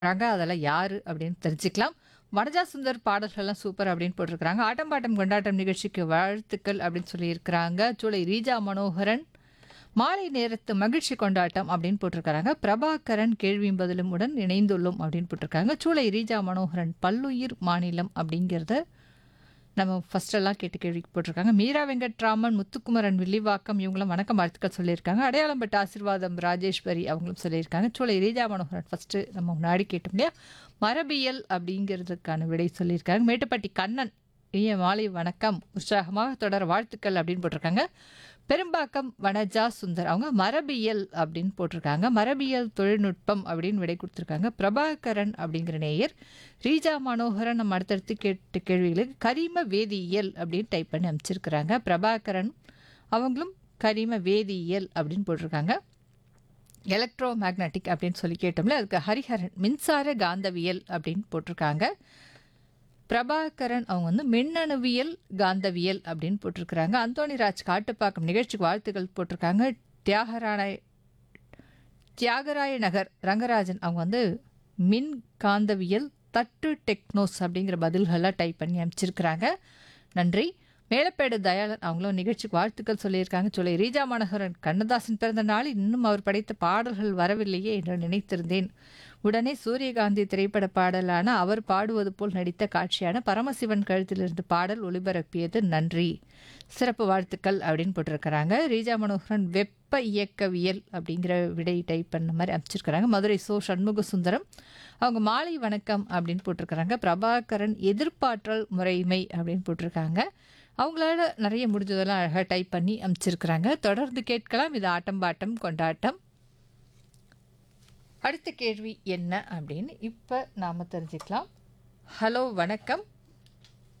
போட்டிருக்காங்க அதெல்லாம் யாரு அப்படின்னு தெரிஞ்சுக்கலாம் வனஜா சுந்தர் பாடல்கள்லாம் சூப்பர் அப்படின்னு போட்டிருக்கிறாங்க ஆட்டம் பாட்டம் கொண்டாட்டம் நிகழ்ச்சிக்கு வாழ்த்துக்கள் அப்படின்னு சொல்லியிருக்கிறாங்க சூளை ரீஜா மனோகரன் மாலை நேரத்து மகிழ்ச்சி கொண்டாட்டம் அப்படின்னு போட்டிருக்காங்க பிரபாகரன் கேள்வியும் பதிலும் உடன் இணைந்துள்ளோம் அப்படின்னு போட்டிருக்காங்க சூளை ரீஜா மனோகரன் பல்லுயிர் மாநிலம் அப்படிங்கிறத நம்ம ஃபர்ஸ்ட் எல்லாம் கேட்டு கேள்வி போட்டிருக்காங்க மீரா வெங்கட்ராமன் முத்துக்குமரன் வில்லிவாக்கம் இவங்களும் வணக்கம் வாழ்த்துக்கள் சொல்லியிருக்காங்க அடையாளம் பட்ட ஆசீர்வாதம் ராஜேஸ்வரி அவங்களும் சொல்லியிருக்காங்க சோலை ரீஜா மனோகரன் ஃபர்ஸ்ட் நம்ம முன்னாடி கேட்டோம் இல்லையா மரபியல் அப்படிங்கிறதுக்கான விடை சொல்லியிருக்காங்க மேட்டுப்பட்டி கண்ணன் இனிய மாலை வணக்கம் உற்சாகமாக தொடர வாழ்த்துக்கள் அப்படின்னு போட்டிருக்காங்க பெரும்பாக்கம் வனஜா சுந்தர் அவங்க மரபியல் அப்படின்னு போட்டிருக்காங்க மரபியல் தொழில்நுட்பம் அப்படின்னு விடை கொடுத்துருக்காங்க பிரபாகரன் அப்படிங்கிற நேயர் ரீஜா மனோகரன் நம்ம அடுத்தடுத்து கேட்ட கேள்விகளுக்கு கரிம வேதியியல் அப்படின்னு டைப் பண்ணி அமைச்சிருக்கிறாங்க பிரபாகரன் அவங்களும் கரிம வேதியியல் அப்படின்னு போட்டிருக்காங்க எலக்ட்ரோ மேக்னட்டிக் அப்படின்னு சொல்லி கேட்டோம்ல அதுக்கு ஹரிஹரன் மின்சார காந்தவியல் அப்படின்னு போட்டிருக்காங்க பிரபாகரன் அவங்க வந்து மின்னணுவியல் காந்தவியல் அப்படின்னு போட்டிருக்கிறாங்க அந்தோணிராஜ் காட்டுப்பாக்கம் நிகழ்ச்சிக்கு வாழ்த்துக்கள் போட்டிருக்காங்க தியாகராய தியாகராய நகர் ரங்கராஜன் அவங்க வந்து மின் காந்தவியல் தட்டு டெக்னோஸ் அப்படிங்கிற பதில்கள்லாம் டைப் பண்ணி அமைச்சிருக்கிறாங்க நன்றி மேலப்பேடு தயாளன் அவங்களும் நிகழ்ச்சிக்கு வாழ்த்துக்கள் சொல்லியிருக்காங்க சொல்லி ரீஜா மனோகரன் கண்ணதாசன் பிறந்த நாளில் இன்னும் அவர் படைத்த பாடல்கள் வரவில்லையே என்று நினைத்திருந்தேன் உடனே சூரியகாந்தி திரைப்பட பாடலான அவர் பாடுவது போல் நடித்த காட்சியான பரமசிவன் கழுத்திலிருந்து பாடல் ஒளிபரப்பியது நன்றி சிறப்பு வாழ்த்துக்கள் அப்படின்னு போட்டிருக்கிறாங்க ரீஜா மனோகரன் வெப்ப இயக்கவியல் அப்படிங்கிற விடை டைப் பண்ண மாதிரி அமைச்சிருக்கிறாங்க மதுரை சோ சண்முக சுந்தரம் அவங்க மாலை வணக்கம் அப்படின்னு போட்டிருக்கிறாங்க பிரபாகரன் எதிர்ப்பாற்றல் முறைமை அப்படின்னு போட்டிருக்காங்க அவங்களால நிறைய முடிஞ்சதெல்லாம் அழகாக டைப் பண்ணி அமைச்சிருக்கிறாங்க தொடர்ந்து கேட்கலாம் இது ஆட்டம் பாட்டம் கொண்டாட்டம் அடுத்த கேள்வி என்ன அப்படின்னு இப்போ நாம் தெரிஞ்சுக்கலாம் ஹலோ வணக்கம்